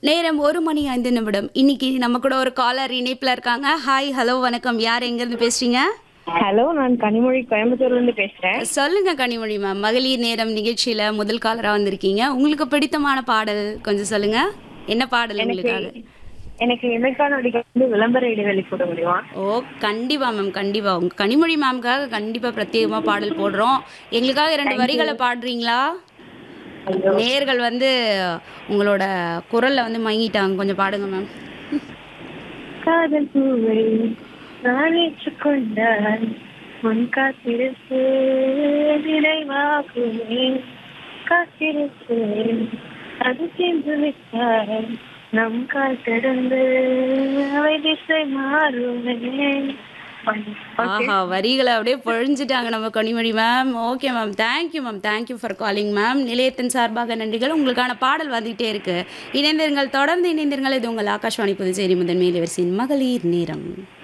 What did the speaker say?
நேரம் ஒரு மணி ஐந்து நிமிடம் இன்னைக்கு நம்ம கூட ஒரு காலர் இணைப்புல இருக்காங்க ஹாய் ஹலோ வணக்கம் யார் எங்கிருந்து பேசுறீங்க ஹலோ நான் கனிமொழி கோயம்புத்தூர்ல இருந்து பேசுறேன் சொல்லுங்க கனிமொழி மேம் மகளிர் நேரம் நிகழ்ச்சியில முதல் காலரா வந்திருக்கீங்க உங்களுக்கு பிடித்தமான பாடல் கொஞ்சம் சொல்லுங்க என்ன பாடல் உங்களுக்காக எனக்கு என்னைக்கான அடிக்க வந்து விளம்பர இடைவெளி போட முடியுமா ஓ கண்டிப்பா மேம் கண்டிப்பா உங்க கனிமொழி மேம்காக கண்டிப்பா பிரத்யேகமா பாடல் போடுறோம் எங்களுக்காக இரண்டு வரிகளை பாடுறீங்களா நேர்கள் வந்து உங்களோட குரல்ல வந்து மயங்கிட்டாங்க கொஞ்சம் பாடுங்க மேம் காதல் பூவை நான் ஏற்றுக்கொண்டால் உன் காத்திருப்பு நினைவாகுமே காத்திருப்பு அது சென்று விட்டால் நம் கால் கடந்து அவை திசை மாறுமே ஆஹா வரிகளை அப்படியே பொழிஞ்சிட்டாங்க நம்ம Kanimozhi ma'am okay ma'am thank you ma'am thank you for calling ma'am நிலையத்தின் சார்பாக நன்றிகள் உங்களுக்கான பாடல் வந்துகிட்டே இருக்கு இணைந்திருங்கள் தொடர்ந்து இணைந்திருங்கள் இது உங்கள் ஆகாஷ்வாணி புதுச்சேரி முதன்மையில் வரிசையின் மகளிர் நேரம்